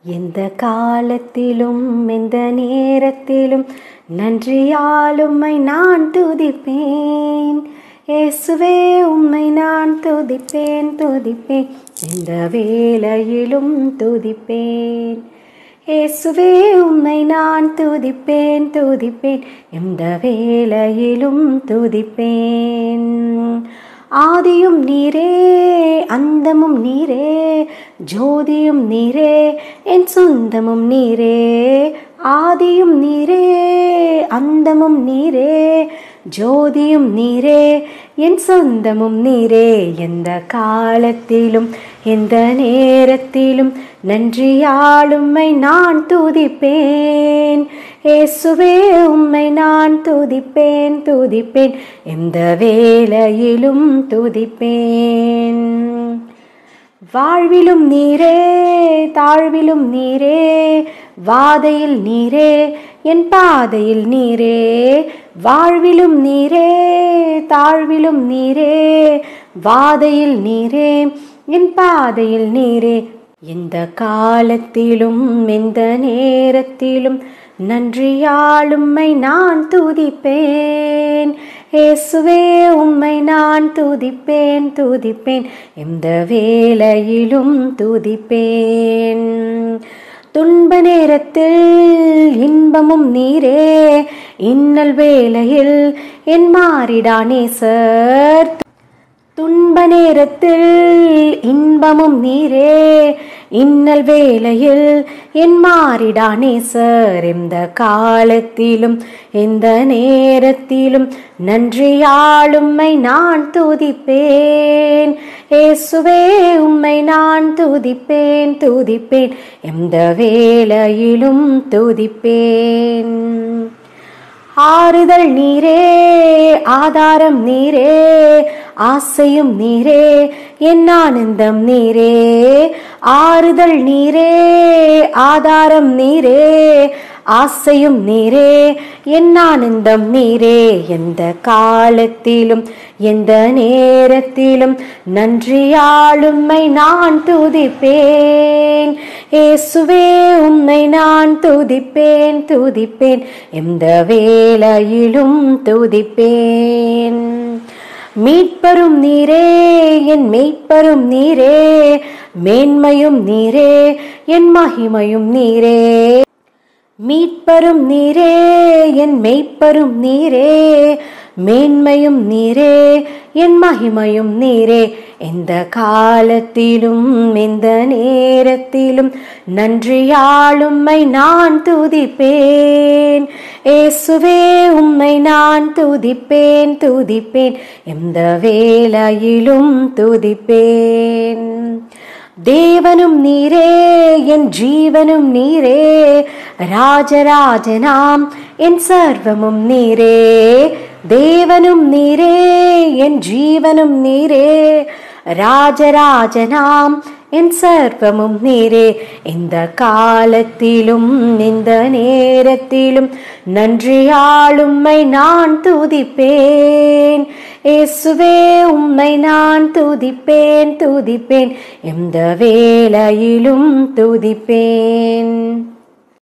எந்த காலத்திலும் எந்த நேரத்திலும் நன்றியால் உம்மை நான் துதிப்பேன் இயேசுவே உம்மை நான் துதிப்பேன் துதிப்பேன் எந்த வேளையிலும் துதிப்பேன் இயேசுவே உம்மை நான் துதிப்பேன் துதிப்பேன் எந்த வேளையிலும் துதிப்பேன் ஆதியும் நீரே அந்தமும் நீரே ஜோதியும் நீரே என் சொந்தமும் நீரே ஆதியும் நீரே அந்தமும் நீரே ஜோதியும் நீரே என் சொந்தமும் நீரே எந்த காலத்திலும் எந்த நேரத்திலும் நன்றியால் உம்மை நான் துதிப்பேன் இயேசுவே உம்மை நான் துதிப்பேன் துதிப்பேன் எந்த வேளையிலும் துதிப்பேன் வாழ்விலும் நீரே தாழ்விலும் நீரே வாதையில் நீரே என் பாதையில் நீரே வாழ்விலும் நீரே தாழ்விலும் நீரே வாதையில் நீரே என் பாதையில் நீரே எந்த காலத்திலும் எந்த நேரத்திலும் நன்றியால் உம்மை நான் துதிப்பேன் இயேசுவே உம்மை நான் துதிப்பேன் துதிப்பேன் எந்த வேளையிலும் துதிப்பேன் துன்ப நேரத்தில் இன்பமும் நீரே இன்னல் வேளையில் என் மாறிடானேசர் துன்ப நேரத்தில் இன்பமும் நீரே இன்னல் வேளையில் என் மாறிடானேசர் எந்த காலத்திலும் எந்த நேரத்திலும் நன்றியால் உம்மை நான் துதிப்பேன் இயேசுவே உம்மை நான் துதிப்பேன் துதிப்பேன் எந்த வேளையிலும் துதிப்பேன் ஆறுதல் நீரே ஆதாரம் நீரே ஆசையும் நீரே என் ஆனந்தம் நீரே ஆறுதல் நீரே ஆதாரம் நீரே ஆசையும் நீரே என் ஆனந்தம் நீரே எந்த காலத்திலும் எந்த நேரத்திலும் நன்றியால் உம்மை நான் துதிப்பேன் இயேசுவே உம்மை நான் துதிப்பேன் துதிப்பேன் எந்த வேளையிலும் துதிப்பேன் மீட்பரும் நீரே என் மெய்ப்பரும் நீரே மேன்மையும் நீரே என் மகிமையும் நீரே மீட்பரும் நீரே என் மெய்ப்பரும் நீரே மேன்மையும் நீரே என் மகிமையும் நீரே எந்த காலத்திலும் எந்த நேரத்திலும் நன்றியால் உம்மை நான் துதிப்பேன் இயேசுவே உம்மை நான் துதிப்பேன் துதிப்பேன் எந்த வேளையிலும் துதிப்பேன் தேவனும் நீரே என் ஜீவனும் நீரே ராஜராஜனாம் என் சர்வமும் நீரே தேவனும் நீரே என் ஜீவனும் நீரே ராஜராஜனாம் என் சர்வமும் நீரே இந்த காலத்திலும் இந்த நேரத்திலும் நன்றியால் உம்மை நான் துதிப்பேன் இயேசுவே உம்மை நான் துதிப்பேன் துதிப்பேன் எந்த வேளையிலும் துதிப்பேன்